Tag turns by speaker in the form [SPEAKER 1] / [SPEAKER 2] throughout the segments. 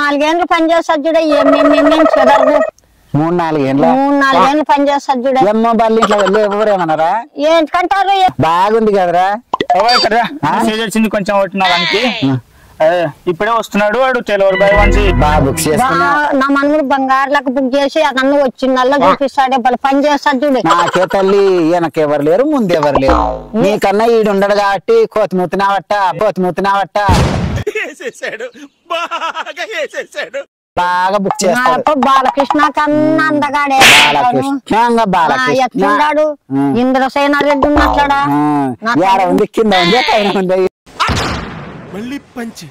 [SPEAKER 1] నాలుగేళ్ళు పని చేస్తారు చూడ ఏమేమేమేం చెదరదు
[SPEAKER 2] మూడు నాలుగేళ్ళ
[SPEAKER 1] మూడు నాలుగేళ్ళు పని చేస్తారు చూడ
[SPEAKER 2] ఏమో బల్లి ఇట్లా వెళ్ళి ఎవరేమన్నారా
[SPEAKER 1] ఏంటంటారు
[SPEAKER 2] బాగుంది కదరా
[SPEAKER 3] ఓ ఇక్కడ రా. మెసేజ్ వచ్చింది కొంచెం ఒకటి నా దానికి అదే, ఇప్పుడే వస్తున్నాడు వాడు డెలివరీ బాయ్ వన్సి
[SPEAKER 2] బాగా బుక్ చేసుకున్నా
[SPEAKER 1] నా మనముడు బంగారులకు బుక్ చేసి అతను వచ్చిందల్లా చూపిస్తాడే వాళ్ళు పని చేస్తారు చూడు
[SPEAKER 2] నాకే తల్లి వెనకెవరు లేరు ముందెవరు లేరు నీకన్నా ఈడు ఉండడు కాబట్టి కోతిమూతినావట్ట కోతిమూతినావట్ట
[SPEAKER 4] వేసేసాడు బాగా వేసేసాడు
[SPEAKER 2] బాగా బుక్
[SPEAKER 1] నా
[SPEAKER 2] చేస్తాడు
[SPEAKER 1] యొక్క బాలకృష్ణ కన్నా అందగాడే
[SPEAKER 2] బాలకృష్ణ
[SPEAKER 1] ఆ,
[SPEAKER 2] బాలకృష్ణ
[SPEAKER 1] ఎట్లున్నాడు
[SPEAKER 2] ఉం.
[SPEAKER 1] ఇంద్రసేన రెడ్డి ఉన్నట్లాడా
[SPEAKER 2] ఆ, ఏడ ఉంది కింద ఉంది పైన ఉంది
[SPEAKER 4] మళ్ళీ పంచి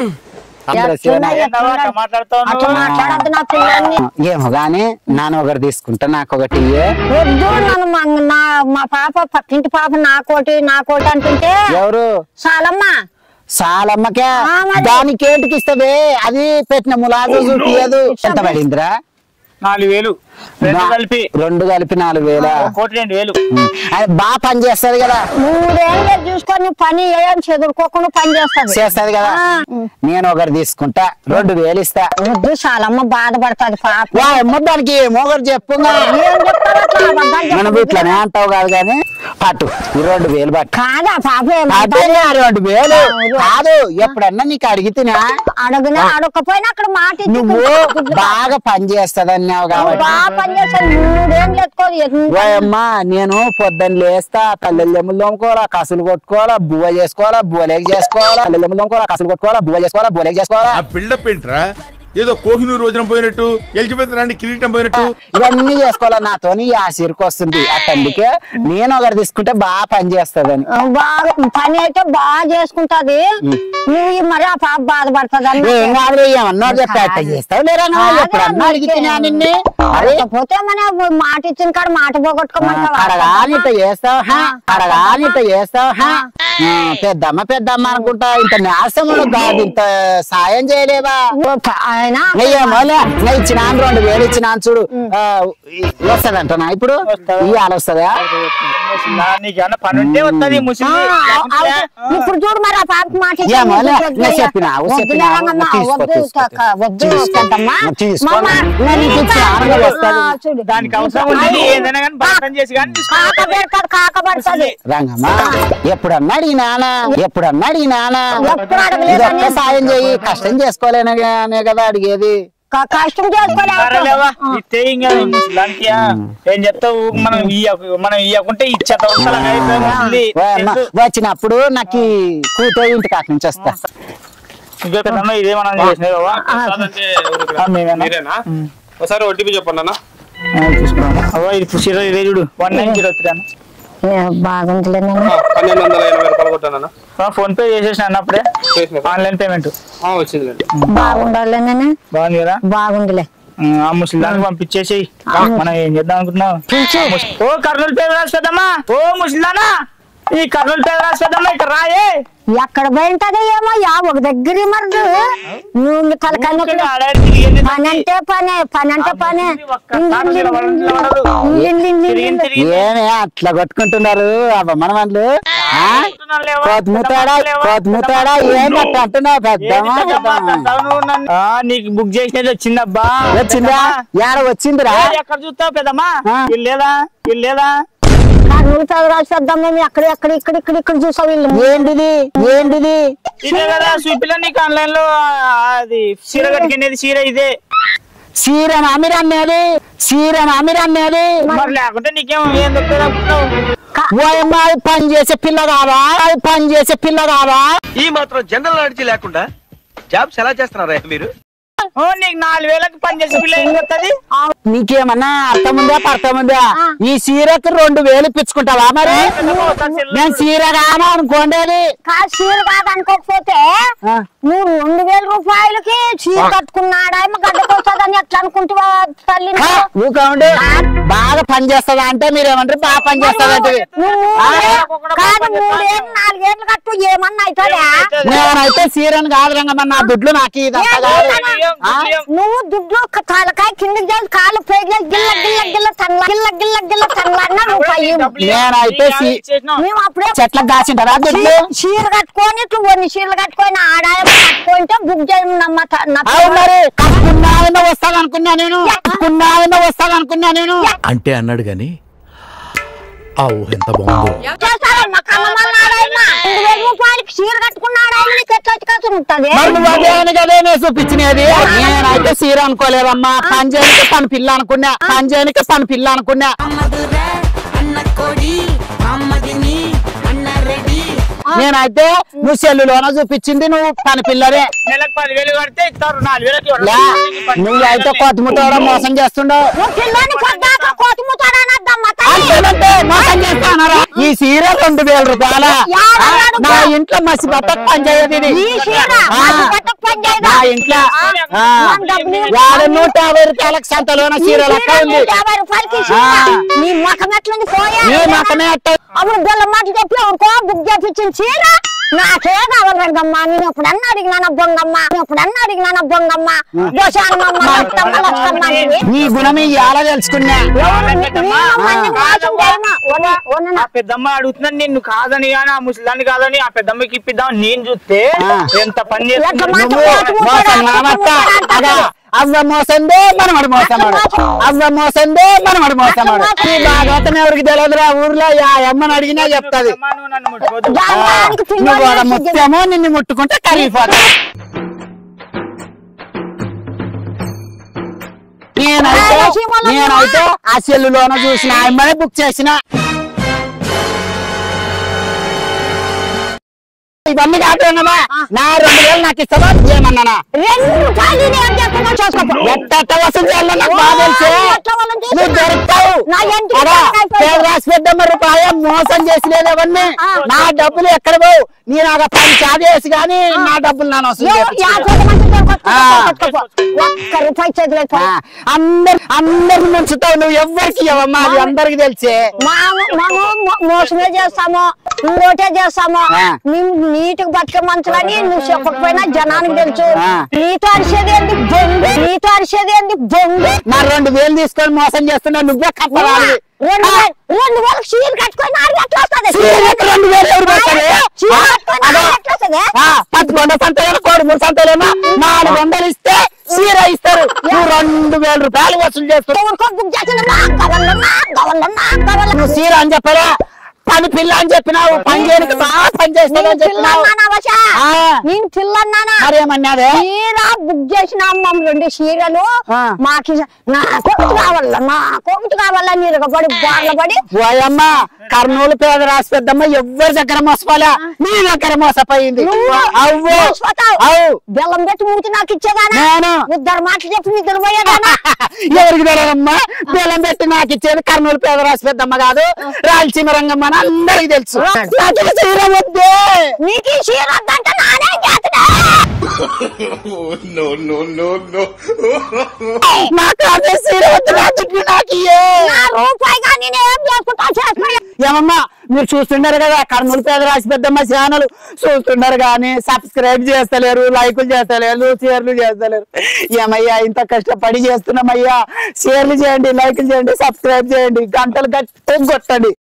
[SPEAKER 2] చంద్రసేన
[SPEAKER 1] ఎట్లున్నాడు?
[SPEAKER 3] మాట్లాడుతావు
[SPEAKER 1] అట్లా మాట్లాడద్దు నా పిల్లల్ని
[SPEAKER 2] ఏమో గాని నాన్న ఒకటి తీసుకుంటా నాకు ఒకటి ఇయ్యే.
[SPEAKER 1] వద్దు నన్ను మా నా మా పాప పక్కింటి పాప నాకోటి నాకోటి అంటుంటే
[SPEAKER 2] ఎవరు
[SPEAKER 1] చాలమ్మా
[SPEAKER 2] సాలమ్మకే
[SPEAKER 1] ఆ, మరి.
[SPEAKER 2] దానికి ఏంటికి ఇస్తావే అది పెట్టిన ములాజు చూపియదు ఎంత పడిందిరా
[SPEAKER 3] నాలుగు వేలు రెండు
[SPEAKER 2] నా-
[SPEAKER 3] కలిపి
[SPEAKER 2] రెండు కలిపి నాలుగు వేల
[SPEAKER 3] కోటి రెండు వేలు
[SPEAKER 2] అది బాగా పని చేస్తది కదా
[SPEAKER 1] మూడేళ్ళు చూసుకొని పని ఏం చెదురుకోకుండా పని చేస్తుంది
[SPEAKER 2] చేస్తది కదా
[SPEAKER 1] ఆ.
[SPEAKER 2] నేను ఒకటి తీసుకుంటా రెండు వేలు ఇస్తా
[SPEAKER 1] వద్దు చాలమ్మ బాధపడుతుంది పాప
[SPEAKER 2] వా అమ్మ దానికి ఏమో ఒకటి చెప్పుగా
[SPEAKER 1] ఏం చెప్తావు అట్లా అబద్ధాలు
[SPEAKER 2] మనం
[SPEAKER 1] చెప్పకు.
[SPEAKER 2] ఇట్లానే అంటావు కాదు కానీ పట్టు ఈ రెండు వేలు పట్టు
[SPEAKER 1] కాదా పాప ఏం
[SPEAKER 2] అదే రెండు వేలు కాదు ఎప్పుడన్నా నీకు అడిగితేనా
[SPEAKER 1] అడుగునా అడగకపోయినా అక్కడ మాట ఇచ్చి
[SPEAKER 2] నువ్వు
[SPEAKER 1] గుడ్లు
[SPEAKER 2] బాగా పని చేస్తదన్నావు
[SPEAKER 1] నువ్వు
[SPEAKER 2] కాబట్టి
[SPEAKER 1] బాగా పని చేస్తాను మూడేళ్ళు ఎత్తుకోదు ఎంత-
[SPEAKER 2] ఓయమ్మా నేను పొద్దున్న లేస్తా కళ్ళెమ్మలు తోముకోవాలా కసులు కొట్టుకోవాలా బువ్వ చేసుకోవాలా బువ్వలేక చేసుకోవాలా కళ్ళెమ్మలు తోముకోవాలా కసులు కొట్టుకోవాలా బువ్వ చేసుకోవాలా బువ్వలేక చేసుకోవాలా
[SPEAKER 4] ఆ బిల్డప్ ఏంట్రా ఏదో కోహినూరు రోజున పోయినట్టు ఎలిజబెత్ రాణి కిరీటం పోయినట్టు
[SPEAKER 2] ఇవన్నీ చేసుకోవాలా నాతోని ఆ సిరుకు వస్తుంది అట్టందుకే నేను ఒకటి తీసుకుంటే బాగా పని చేస్తదని
[SPEAKER 1] బాగా పని అయితే బాగా చేసుకుంటది నువ్వు ఈ మరి ఆ పాప బాధపడుతుంది అన్న
[SPEAKER 2] ఏం కాదు ఏమన్నా చెప్పి అట్ట చేస్తావు లేరా నువ్వు? ఎప్పుడన్నా అడిగితేనా నిన్ను అరే
[SPEAKER 1] పోతే మన మాట ఇచ్చిన కాడ మాట పోగొట్టుకోమంటావా
[SPEAKER 2] కడగాని ఇట్ట చేస్తావు హా? కడగాని ఇట్ట చేస్తావు హా? ఆ, పెద్దమ్మ పెద్దమ్మ అనుకుంటా ఇంత నాశములు కాదు ఇంత సాయం చేయలేవా
[SPEAKER 1] ఓ ప- ఆయన
[SPEAKER 2] నెయ్యేమోలే నెయ్యి ఇచ్చినాను రెండు వేలు ఇచ్చినాను చూడు ఆ, వస్తదంటనా ఇప్పుడు ఇవాళ వస్తుందా
[SPEAKER 3] నీకు ఏమన్నా పని ఉంటే వస్తుంది
[SPEAKER 1] ఆ,
[SPEAKER 3] ముసలి
[SPEAKER 1] అవును. ఇప్పుడు చూడు మరి ఆ పాప మాట ఇచ్చి
[SPEAKER 2] ఏమో లే,
[SPEAKER 1] వద్దు
[SPEAKER 2] నేను చెప్పినా,
[SPEAKER 1] వద్దులే
[SPEAKER 2] చెప్పినా,
[SPEAKER 1] రంగమ్మ,
[SPEAKER 2] తీసుకో,
[SPEAKER 1] వద్దు
[SPEAKER 2] తీసుకో,
[SPEAKER 1] కాక, వద్దు
[SPEAKER 2] తీసుకో.
[SPEAKER 1] పెద్దమ్మ.
[SPEAKER 2] తీసుకో.
[SPEAKER 1] మామ,
[SPEAKER 2] నేను నీకు ఇచ్చి ఆనందం
[SPEAKER 1] ఆ,
[SPEAKER 2] వస్తది.
[SPEAKER 1] చూడు.
[SPEAKER 3] దానికి అవసరం ఉంది ఏదైనా కానీ బలపం చేసి కానీ
[SPEAKER 1] కాక పెడతాడు కాక పడుతుంది
[SPEAKER 2] రంగమ్మ ఎప్పుడన్నా అడిగినానా ఎప్పుడన్నా అడిగినానా
[SPEAKER 1] ఎప్పుడు అడగలేదని.
[SPEAKER 2] ఇదొక్క సాయం చెయ్యి కష్టం చేసుకోలేనే కదా అడిగేది
[SPEAKER 1] క- కష్టం
[SPEAKER 3] సరేలేవా
[SPEAKER 1] చేసుకోలేకపోతే
[SPEAKER 3] ఇస్తే ఇంకా ముసలానికి ఏం చెప్తావు మనం ఇయ్య మనం ఇయ్యకుంటే ఇచ్చేస్తాం ముసలాంగా అయిపోయి ముసలి.
[SPEAKER 2] ఓ అమ్మ,
[SPEAKER 3] తెలుసు.
[SPEAKER 2] వచ్చినప్పుడు నాకు కూతురు ఇంటికి అటు నుంచి వస్తా
[SPEAKER 3] ఇంకో పెద్దమ్మ ఇదే మనం చేసినది బావా. ఆ, మేమేనా?
[SPEAKER 5] మీరేనా ఒకసారి ఓటీపీ చెప్పండి అన్న
[SPEAKER 3] ఆ, తీసుకున్నాం. అవ్వ, ఇది ఇప్పుడు జీరో ఇదే చూడు వన్ నైన్ జీరో త్రీ అన్న
[SPEAKER 1] బాగుందిలే నాన్న.
[SPEAKER 5] ఆ, పన్నెండు వందల ఎనభై రూపాయలు కొట్టానన్న
[SPEAKER 3] ఫోన్ పే చేసేసిన అన్న అప్పుడే
[SPEAKER 5] చేసిన
[SPEAKER 3] ఆన్లైన్ పేమెంట్
[SPEAKER 5] వచ్చిందిలేండి
[SPEAKER 1] బాగుండాలి నాన్న
[SPEAKER 3] బాగుంది కదా
[SPEAKER 1] బాగుందిలే
[SPEAKER 3] ఆ ముసలి దానికి పంపించేసి మనం ఏం చేద్దాం అనుకుంటున్నాం ఓ కర్నూలు పేరు రాసిపోదమ్మా ఓ ముసలిదానా ఈ కర్నూలు పేరు రాసిపోదమ్మా ఇక్కడ రాయే
[SPEAKER 1] ఎక్కడ పోయింటదో ఏమో యా ఒక దగ్గర మరి నువ్వు తలకాయ నొప్పి.
[SPEAKER 3] ఊరికే ఆడాడి తిరిగేది
[SPEAKER 1] పని అంటే పనే పని అంటే పనే
[SPEAKER 3] ఒక్కసారి నిలబడదు. తిరిగి తిరిగి
[SPEAKER 2] ఏమే అట్లా కొట్టుకుంటున్నారు అవ్వమన వాళ్ళు కోతముతాడా కోతముతాడా ఏం అట్ట అంటున్నావు పెద్దమ్మా పెద్దమ్మా.
[SPEAKER 3] ఆ, నీకు బుక్ చేసినది వచ్చిందబ్బా
[SPEAKER 2] వచ్చిందా యాడ వచ్చిందిరా
[SPEAKER 3] ఏది ఎక్కడ చూస్తావు పెద్దమ్మా
[SPEAKER 2] ఆ.
[SPEAKER 3] వీళ్ళు లేదా వీళ్ళు లేదా
[SPEAKER 1] నువ్వు చదరాసేద్దాం మేము ఎక్కడ ఎక్కడ ఇక్కడ ఇక్కడ ఇక్కడ చూసావు వీళ్ళు
[SPEAKER 2] ఏంటిది ఏంటిది
[SPEAKER 3] ఇదే కదా చూపిలా నీకు ఆన్లైన్ లో ఆ, అది చీర కట్టుకునేది చీర ఇదే
[SPEAKER 2] సీర మామిరి అనేది సీర మామిరి అనేది
[SPEAKER 3] మరి లేకుంటే నీకేం ఏం దొరుకుతుంది అనుకుంటున్నావు
[SPEAKER 2] ఓయమ్మ అది పని చేసే పిల్ల కావా అది పని చేసే పిల్ల కావా
[SPEAKER 6] ఈ మాత్రం జనరల్ నాలెడ్జ్ లేకుండా జాబ్స్ ఎలా చేస్తున్నారా మీరు
[SPEAKER 3] ఓ, నీకు నాలుగు వేలకు పని చేసే పిల్ల ఏం చెప్తుంది
[SPEAKER 2] నీకేమన్నా అర్థం ఉందా అర్థం ఉందా ఈ సీరకు రెండు వేలు ఇప్పించుకుంటావా మరి నేను సీర కాను అనుకోండి అది
[SPEAKER 1] కాదు చీర కాదు అనుకోకపోతే
[SPEAKER 2] ఆ.
[SPEAKER 1] నువ్వు రెండు వేల రూపాయలకి చీర కట్టుకున్నాడా ఏమో గడ్డకొస్తుందని ఎట్లా అనుకుంటువా తల్లి
[SPEAKER 2] హా, ఊరుకోండి బాగా పని చేస్తుందా అంటే మీరు ఏమంటారు బాగా పని చేస్తుందంటే
[SPEAKER 1] నువ్వు
[SPEAKER 2] ఆ.
[SPEAKER 1] కాదు మూడేళ్ళు నాలుగేళ్ళు కట్టు ఏమన్నా అవుతుందా
[SPEAKER 2] నేనైతే సీరని కాదు రంగమ్మ నా దుడ్లు నాకు ఇదంతా కాదు ఆ?
[SPEAKER 1] నువ్వు దుడ్లు క- తలకాయ కిందకి చేసి కాలు ముప్పై గిల్ల గిల్ల గిల్ల గిల్ల తన్ల గిల్ల గిల్ల గిల్ల తన్ల అన్న రూపాయి
[SPEAKER 2] నేనైతే సి-
[SPEAKER 1] మేము అప్పుడే
[SPEAKER 2] చెట్లకు దాచింటారా దుడ్లు
[SPEAKER 1] చీ- చీర కట్టుకొని ఇట్లు కొన్ని చీరలు కట్టుకొని ఆడాయ కట్టుకుంటే బుక్ చేయమన్నమ్మ
[SPEAKER 2] అవు మరి కట్టుకున్నావన్న వస్తాదనుకున్నా నేను కట్టుకున్నావన్న వస్తాదనుకున్నా నేను
[SPEAKER 4] అంటే అన్నాడు గాని ఆ ఊహ ఎంత బాగుందో
[SPEAKER 1] చేస్తారమ్మ కమ్మమ్మ ఆడాయమ్మ రెండు వేల రూపాయలకి చీర కట్టుకున్నాడు ఆయన నీకు ఎట్లా వచ్చి ఉంటుంది
[SPEAKER 2] మరి నువ్వు అదే అని కదే నేను చూపించినది నేనైతే సీర అనుకోలేదమ్మా పంజానికి తన పిల్ల అనుకున్నా పంజానికి తన పిల్ల అనుకున్నా
[SPEAKER 7] అమ్మదురా అన్న కోడి అమ్మదిని అన్న రెడీ
[SPEAKER 2] నేనైతే నువ్వు సెల్లులోన చూపించింది నువ్వు తన పిల్లరే
[SPEAKER 3] నెలకు పదివేలు కడితే ఇస్తారు నాలుగు వేలకి ఇవ్వరు.
[SPEAKER 2] లే నువ్వు అయితే కొత్తముట్టవడం మోసం చేస్తుండవు
[SPEAKER 1] నువ్వు పిల్లని కొద్దాక కోతిముతాడనద్దమ్మ
[SPEAKER 2] అంతేనంటే మోసం చేస్తానరా ఈ సీర రెండు వేల రూపాయల
[SPEAKER 1] యాభై
[SPEAKER 2] ఆ,
[SPEAKER 1] అడుగు.
[SPEAKER 2] నా ఇంట్లో మసి బట్ట పనిచేయదు ఇది
[SPEAKER 1] ఈ చీర
[SPEAKER 2] ఆ,
[SPEAKER 1] మసి బట్టకు పని చేయదా?
[SPEAKER 2] నా ఇంట్లో
[SPEAKER 1] ఆ,
[SPEAKER 2] ఆ,
[SPEAKER 1] నాకు డబ్బులు ఇవ్వు.
[SPEAKER 2] యాభై నూట యాభై రూపాయలకు సంతలోన
[SPEAKER 1] ఈ
[SPEAKER 2] సీర
[SPEAKER 1] చీర
[SPEAKER 2] లెక్క ఉంది
[SPEAKER 1] నూట యాభై రూపాయలకి చీర.
[SPEAKER 2] ఆ.
[SPEAKER 1] నీ ముఖం ఎట్లుంది పోయా
[SPEAKER 2] నీ మకమే అట్ట
[SPEAKER 1] అప్పుడు బెల్లం మాట చెప్పి ఎవరికో బుక్ చేపించిన చీర నాకే కావాలి రంగమ్మ నేను ఎప్పుడన్నా అడిగినాను బొంగమ్మ నేను ఎప్పుడన్నా అడిగినాను బొంగమ్మ దోషానమ్మ లక్షమ్మ లక్షమ్మ అంటివి.
[SPEAKER 2] నీ గుణం ఇవాళ తెలుసుకున్నా
[SPEAKER 1] ఎవరు నీ- నీ అమ్మని మోసం చేయమా? ఓన- ఓన
[SPEAKER 3] ఆ పెద్దమ్మ అడుగుతున్నాను నిన్ను కాదని కానీ ఆ ముసలాన్ని కాదని ఆ పెద్దమ్మకి ఇప్పిద్దాం నేను చూస్తే
[SPEAKER 2] ఆ.
[SPEAKER 3] ఎంత పని
[SPEAKER 1] ఎట్లా
[SPEAKER 3] చేస్తుంది
[SPEAKER 1] మాట
[SPEAKER 2] నువ్వు
[SPEAKER 1] కోతి
[SPEAKER 2] మోసం
[SPEAKER 1] ముట్టడా,
[SPEAKER 2] నామత్త
[SPEAKER 1] కోతి ముట్టడా
[SPEAKER 2] అగా అవ్వ మోసందే మనమడు మోసమాడు అవ్వ మోసందే మనమడు మోసమాడు ఈ భాగవతం ఎవరికి తెలియదురా ఊర్లో ఆ అమ్మని అడిగినా చెప్తాది
[SPEAKER 3] పెద్దమ్మ, నువ్వు నన్ను ముట్టుకోవద్దు.
[SPEAKER 1] దానికి
[SPEAKER 2] నువ్వు
[SPEAKER 1] పిల్లలు
[SPEAKER 2] వాడ ముత్యమో నిన్ను ముట్టుకుంటే కరిగిపోతా నేనైతే నేనైతే ఆ సెల్లులోన చూసిన అమ్మనే బుక్ చేసిన ఇవన్నీ కాకపోయినామా నా రెండు వేలు నాకు ఇస్తావా ఏమన్నానా
[SPEAKER 1] రెండు రూపాయలు నేను ఏం చేస్తున్నా చేసుకోపో.
[SPEAKER 2] ఎట్ట వసూలు చేయాలో నాకు బాగా తెలుసు
[SPEAKER 1] ఎట్లా వాళ్ళని చేసినా?
[SPEAKER 2] నువ్వు దొరుకుతావు
[SPEAKER 1] నా ఇంటికి
[SPEAKER 2] అదా,
[SPEAKER 1] అయిపోయింది.
[SPEAKER 2] పేద రాసి పెద్దమ్మ రూపాయ మోసం చేసి లేదు అవన్నీ
[SPEAKER 1] ఆ.
[SPEAKER 2] నా డబ్బులు ఎక్కడ పోవు నేను ఒక పని చాదేసి కానీ నా డబ్బులు నాన్న వసూలు
[SPEAKER 1] ఎవరు-
[SPEAKER 2] చేపించుకుంటా.
[SPEAKER 1] యాభై మంది కొట్టుకో,
[SPEAKER 2] ఆ.
[SPEAKER 1] కొట్టుకో. ఒక్క రూపాయి చేతిలో
[SPEAKER 2] ఆ, అందరు అందరు ముంచుతావు నువ్వు ఎవరికి ఇవ్వమ్మా అది అందరికి తెలిసే
[SPEAKER 1] మనము మోసమే చేస్తాము ఇంకోటే చేస్తాము
[SPEAKER 2] ఆ.
[SPEAKER 1] మేము నీటికి బతికే మనుషులని నువ్వు చెప్పకపోయినా జనానికి తెలుసు
[SPEAKER 2] ఆ.
[SPEAKER 1] నీతో అరిసేది ఏంటి బొంగు నీతో అరిసేది ఏంటి బొంగు
[SPEAKER 2] నా రెండు వేలు తీసుకొని మోసం చేస్తున్నా నువ్వే కప్పవాలి
[SPEAKER 1] రెండు వేలు రెండు వేలు చీర కట్టుకొని ఆడికి ఎట్లా వస్తుంది
[SPEAKER 2] చీరకు రెండు వేలు ఎవరు పెడతారు?
[SPEAKER 1] చీర
[SPEAKER 2] ఆ,
[SPEAKER 1] కట్టుకొని
[SPEAKER 2] అదో.
[SPEAKER 1] ఆడికి ఎట్లా వస్తుంది
[SPEAKER 2] ఆ, పదకొండు సంతలు కోడి మూడు సంతలేమో నాలుగు వందలు ఇస్తే చీర ఇస్తారు నువ్వు రెండు వేల రూపాయలు వసూలు చేస్తావు
[SPEAKER 1] ఎవరికో బుక్ చేసిన మా గవర్నమ్మా గవర్నమ్మా గవర్నమ్మా
[SPEAKER 2] నువ్వు చీర అని చెప్పరా పని పిల్ల అని చెప్పినావు పని చేయడానికి బాగా పని చేస్తావు అని చెప్పినావు ఆ.
[SPEAKER 1] నేను పిల్లన్నానా
[SPEAKER 2] మరేమన్నాదే
[SPEAKER 1] చీర బుక్ చేసిన అమ్మమ్మ రెండు చీరలు
[SPEAKER 2] ఆ.
[SPEAKER 1] మాకి నా కొడుకు కావాల నా కొడుకు కావాల నిరగబడి బాగపడి
[SPEAKER 2] ఓయమ్మ కర్నూలు పేద రాసి పెద్దమ్మ ఎవ్వరి దగ్గర మోసపోలే నీ దగ్గర మోసపోయింది అవ్వు అవు
[SPEAKER 1] బెల్లం పెట్టి మూతి నాకు ఇచ్చేదానా
[SPEAKER 2] నేను
[SPEAKER 1] ఇద్దరు మాటలు చెప్పి నిద్ర పోయేదానా
[SPEAKER 2] ఎవరికి తెలియదమ్మా బెల్లం పెట్టి నాకు ఇచ్చేది కర్నూలు పేద రాసి పెద్దమ్మ కాదు రాయలసీమ రంగమ్మ అని అందరికి తెలుసు నాకు చీర వద్దే
[SPEAKER 1] నీకు ఈ చీర వద్దంటే నానే చేతున్నా
[SPEAKER 2] నాకు అదే చీర వద్దు నా దుడ్డు నాకు ఇయ్యే.
[SPEAKER 1] నా రూపాయి కానీ నేనేం చేసుకుంటా చేసుకున్నా
[SPEAKER 2] ఏమమ్మా మీరు చూస్తున్నారు కదా కర్నూలు పేద రాసి పెద్దమ్మ ఛానల్ చూస్తున్నారు కానీ సబ్స్క్రైబ్ చేస్తలేరు లైకులు చేస్తలేరు షేర్లు చేస్తలేరు ఏమయ్యా ఇంత కష్టపడి చేస్తున్నామయ్యా షేర్లు చేయండి లైకులు చేయండి సబ్స్క్రైబ్ చేయండి గంటలు గట్టి కొట్టండి